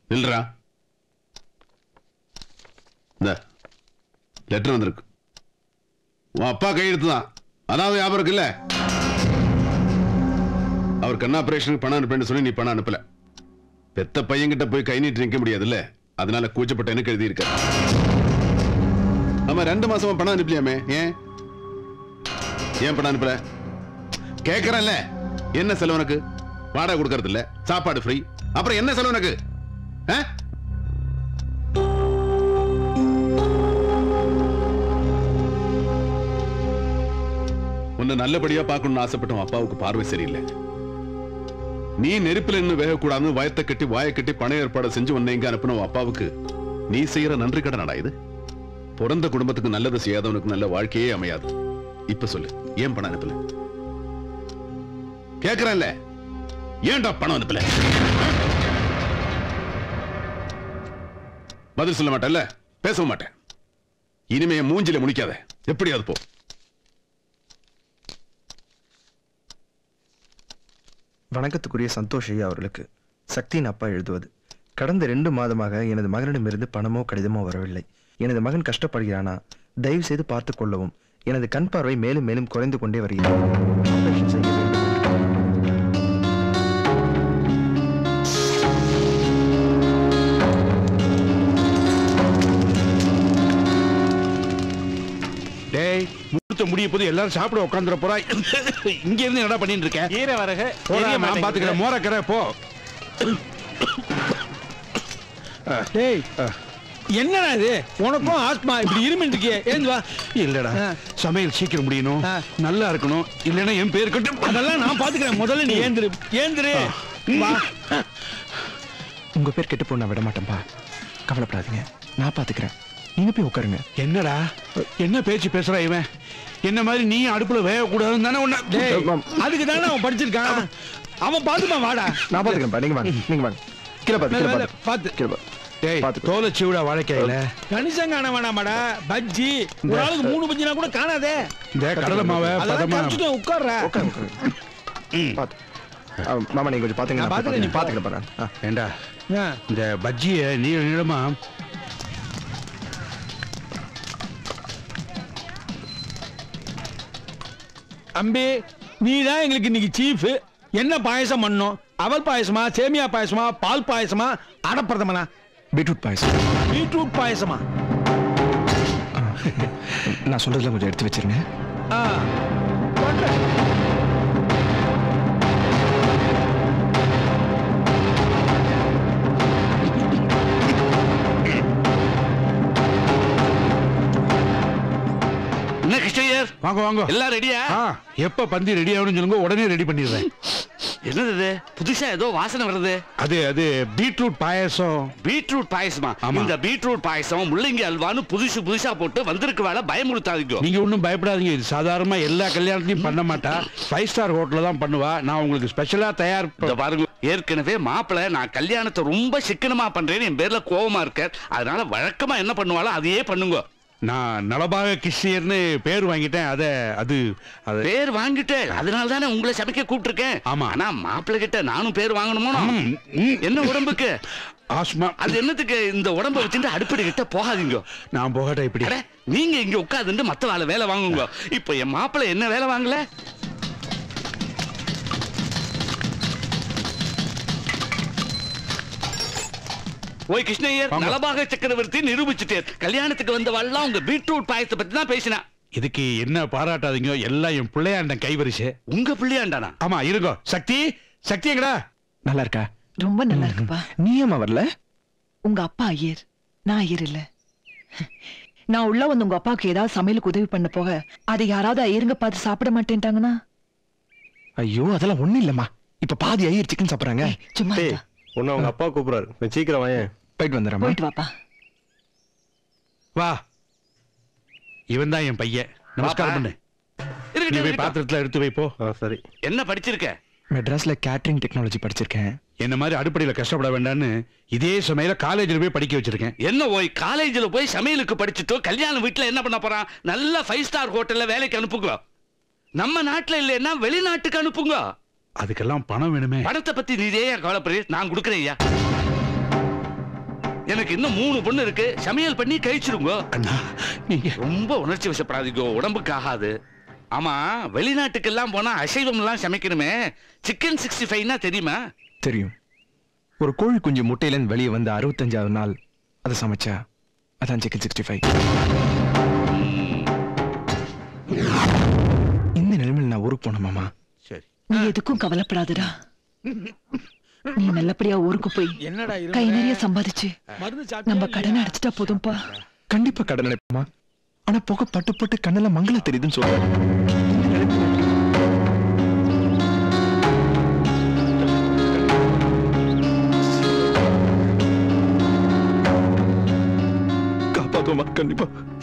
நில்றா இந்த லெட்டர் வந்திருக்கு உன் அப்பா கையெழுத்து தான் அதாவது ஞாபகம் இருக்குல்ல அவர் கண் ஆபரேஷனுக்கு பணம் அனுப்புன்னு சொல்லி நீ பணம் அனுப்பல பெத்த பையன்கிட்ட போய் கை நீட்டி நிக்க முடியாதுல்ல அதனால கூச்சப்பட்ட எனக்கு எழுதி இருக்க ஆமா ரெண்டு மாசமா பணம் அனுப்பலையாமே ஏன் ஏன் பணம் அனுப்பல கேக்குறேன்ல என்ன செலவு உனக்கு வாடகை கொடுக்கறது இல்ல சாப்பாடு ஃப்ரீ அப்புறம் என்ன செலவு உனக்கு ஆ? உன்னை நல்லபடியா பார்க்கணும்னு ஆசைப்பட்ட உன் அப்பாவுக்கு பார்வை சரியில்லை நீ நெருப்புல இன்னும் வேகக்கூடாதுன்னு வயத்தை கட்டி வாயை கட்டி பண ஏற்பாடு செஞ்சு உன்னை இங்க அனுப்பின உன் அப்பாவுக்கு நீ செய்யற நன்றி கடனடா இது பிறந்த குடும்பத்துக்கு நல்லது செய்யாதவனுக்கு நல்ல வாழ்க்கையே அமையாது இப்ப சொல்லு ஏன் பணம் அனுப்பல கேக்குறேன்ல ஏன்டா பணம் அனுப்பல பதில் சொல்ல மாட்டேன்ல பேசவும் மாட்டேன் இனிமே என் மூஞ்சில முடிக்காத எப்படியாவது போ வணக்கத்துக்குரிய சந்தோஷ் ஐயா அவர்களுக்கு சக்தியின் அப்பா எழுதுவது கடந்த ரெண்டு மாதமாக எனது மகனிடமிருந்து பணமோ கடிதமோ வரவில்லை எனது மகன் கஷ்டப்படுகிறானா தயவு செய்து பார்த்துக் கொள்ளவும் எனது கண் பார்வை மேலும் மேலும் குறைந்து கொண்டே வருகிறது ஆபரேஷன் செய்ய வேண்டும் டேய் முகூர்த்த முடிய போது எல்லாரும் சாப்பிட உட்காந்துற போறா இங்க இருந்து என்னடா பண்ணிட்டு இருக்க ஈர வரகு போடா, நான் பாத்துக்கிறேன் மோரக்கரை போ டேய் என்னடா இது உனக்கும் ஆஸ்மா இப்படி இருமிட்டு இருக்கியே ஏந்து வா இல்லடா ஆ. சமையல் சீக்கிரம் முடியணும் ஆ. நல்லா இருக்கணும் இல்லைன்னா என் பேர் கட்டும் அதெல்லாம் நான் பாத்துக்கிறேன் முதல்ல நீ ஏந்திரு ஏந்திரு வா உங்க பேர் கெட்டு போன விட மாட்டேன்பா கவலைப்படாதீங்க நான் பாத்துக்கிறேன் நீங்க போய் உட்காருங்க என்னடா என்ன பேச்சு பேசுறா இவன் என்ன மாதிரி நீ அடுப்புல வேக கூடாதுன்னு தானே உன்ன டேய் அதுக்கு தானே அவன் படிச்சிருக்கான் அவன் பாத்துப்பான் வாடா நான் பாத்துக்கிறேன் நீங்க வாங்க நீங்க வாங்க கீழே பாத்து மேல, கீழே மேல, பாத்து பாத்து. கீழே பாத்து டேய் பாத்துக்கோ. தோலை சீவிடா வாழைக்காயில கணிசம் காண வேணாமாடா பஜ்ஜி ஒரு ஆளுக்கு மூணு பஜ்ஜினா கூட காணாதே இந்த கடலை மாவை அதெல்லாம் பதமா கரைச்சிட்டு உட்கார்ற உட்காருங்க, உட்காருங்க. பாத்து ஆ, மாமா நீங்க கொஞ்சம் பாத்துங்க நான் நான் பாத்துக்கிறேன், நீ பாத்துக்கிறேன் பாத்துக்கிறேன் பாருங்க ஆ. ஏண்டா ஆ. இந்த பஜ்ஜிய நீள நீளமா அம்பி நீ தான் எங்களுக்கு இன்னைக்கு சீஃப் என்ன பாயசம் பண்ணோம் அவல் பாயசமா சேமியா பாயசமா பால் பாயசமா அடப்பிரதமனா பீட்ரூட் பாயசம் பீட்ரூட் பாயசமா நான் சொல்றதுல கொஞ்சம் எடுத்து வச்சிருங்க ஆ சொல்றேன். என்ன கிருஷ்ணய்யர் வாங்க வாங்க எல்லாம் ரெடியா ஆ எப்ப பந்தி ரெடி ஆகணும்னு சொல்லுங்க உடனே ரெடி பண்ணிடுறேன் என்னது இது புதுசா ஏதோ வாசனை வருது அது அது பீட்ரூட் பாயாசம் பீட்ரூட் பாயசமா ஆமா. இந்த பீட்ரூட் பாயசம் முள்ளங்கி அல்வான்னு புதுசு புதுசா போட்டு வந்திருக்கு வேலை பயமுறுத்தாதீங்க நீங்க ஒன்றும் பயப்படாதீங்க இது சாதாரணமா எல்லா கல்யாணத்தையும் பண்ண மாட்டா ஃபைவ் ஸ்டார் ஹோட்டல்ல தான் பண்ணுவா நான் உங்களுக்கு ஸ்பெஷலா தயார் இந்த பாருங்க ஏற்கனவே மாப்பிள்ளை நான் கல்யாணத்தை ரொம்ப சிக்கனமா பண்றேன்னு என் பேர்ல கோவமா இருக்கார் அதனால வழக்கமா என்ன பண்ணுவாளோ அதையே பண்ணுங்க நான் நலபாக கிருஷ்ணயர்னு பேர் வாங்கிட்டேன் அத அது அது பேர் வாங்கிட்டேன் அதனால தானே உங்களை சமைக்க கூப்பிட்டுருக்கேன் ஆமா. ஆனா மாப்பிள்ளை கிட்ட நானும் பேர் வாங்கணுமோ ம், ம். என்ன உடம்புக்கு ஆஸ்மா அது என்னத்துக்கு இந்த உடம்ப வச்சுட்டு அடுப்படி கிட்ட போகாதீங்க நான் போகட்டா இப்படி அட, நீங்க இங்க உட்கார்ந்துட்டு மத்த வேலை வேலை வாங்குங்க இப்ப என் மாப்பிள்ளை என்ன வேலை வாங்கல ஓய் கிருஷ்ணய்யர் வாங்க. நலபாக சக்கரவர்த்தி நிரூபிச்சுட்டேன் கல்யாணத்துக்கு வந்தவாள்லாம் உங்க பீட்ரூட் பாயசத்தை பத்தி தான் பேசினா இதுக்கு என்ன பாராட்டாதீங்க எல்லாம் என் பிள்ளையாண்டன் கைவரிசை உங்க பிள்ளையாண்டானா ஆமா இருங்கோ சக்தி சக்தி எங்கடா நல்லா இருக்கா ரொம்ப நல்லா இருக்குப்பா நீ ஏமா வரல உங்க அப்பா ஐயர் நான் ஐயர் இல்ல நான் உள்ள வந்து உங்க அப்பாவுக்கு ஏதாவது சமையலுக்கு உதவி பண்ண போக அதை யாராவது ஐயருங்க பார்த்து சாப்பிட மாட்டேன்ட்டாங்கன்னா ஐயோ அதெல்லாம் ஒண்ணும் இல்லம்மா இப்ப பாதி ஐயர் சிக்கன் சாப்பிடுறாங்க ஏய், சும்மா டேய் இருடா. உன்னை அவங்க அப்பா கூப்பிடுறாரு கொஞ்சம் சீக்கிரம் வாயேன் போயிட்டு வந்துடுறேன் போயிட்டு வாப்பா வா இவன் தான் என் பையன் நமஸ்காரம் வாப்பா. பண்ணு நீ இருக்கட்டும், போய் இருக்கட்டும். பாத்திரத்துல எடுத்து வை போ ஆ சரி என்ன படிச்சிருக்க மெட்ராஸ்ல கேட்டரிங் டெக்னாலஜி படிச்சிருக்கேன் என்ன மாதிரி அடுப்படையில கஷ்டப்பட வேண்டாம்னு இதே சமையல காலேஜ்ல போய் படிக்க வச்சிருக்கேன் என்ன ஓய் காலேஜ்ல போய் சமையலுக்கு படிச்சுட்டு கல்யாண வீட்டுல என்ன பண்ண போறான் நல்ல ஃபைவ் ஸ்டார் ஹோட்டல்ல வேலைக்கு அனுப்புங்க நம்ம நாட்டுல இல்லைன்னா வெளிநாட்டுக்கு அனுப்புங்க அதுக்கெல்லாம் பணம் வேணுமே பணத்தை பத்தி நீ ஏன் கவலைப்படுறீ நான் கொடுக்குறேன் ஐயா எனக்கு இன்னும் மூணு பொண்ணு இருக்கு சமையல் பண்ணி கழிச்சிருங்க அண்ணா நீங்க ரொம்ப உணர்ச்சி வசப்படாதீங்க உடம்புக்கு ஆகாது ஆமா வெளிநாட்டுக்கெல்லாம் போனா அசைவம் எல்லாம் சமைக்கணுமே சிக்கன் சிக்ஸ்டி ஃபைவ்னா தெரியுமா தெரியும் ஒரு கோழி குஞ்சு முட்டையிலேருந்து வெளியே வந்து அறுபத்தஞ்சாவது நாள் அதை சமைச்சா அதான் சிக்கன் சிக்ஸ்டி ஃபைவ் இந்த நிலைமையில் நான் ஊருக்கு போனேன் மாமா சரி நீ எதுக்கும் கவலைப்படாதடா நீ நல்லபடியா ஊருக்கு போய் என்னடா கை நிறைய சம்பாதிச்சு மருந்து நம்ம சாப்பிட்டியா கடனை அடைச்சிட்டா போதும்பா கண்டிப்பா கடன் நினைப்போமா ஆனா புகை பட்டு பட்டு கண்ணெல்லாம் மங்கள தெரியுதுன்னு சொல்றேன் காப்பாத்துவோமா கண்டிப்பா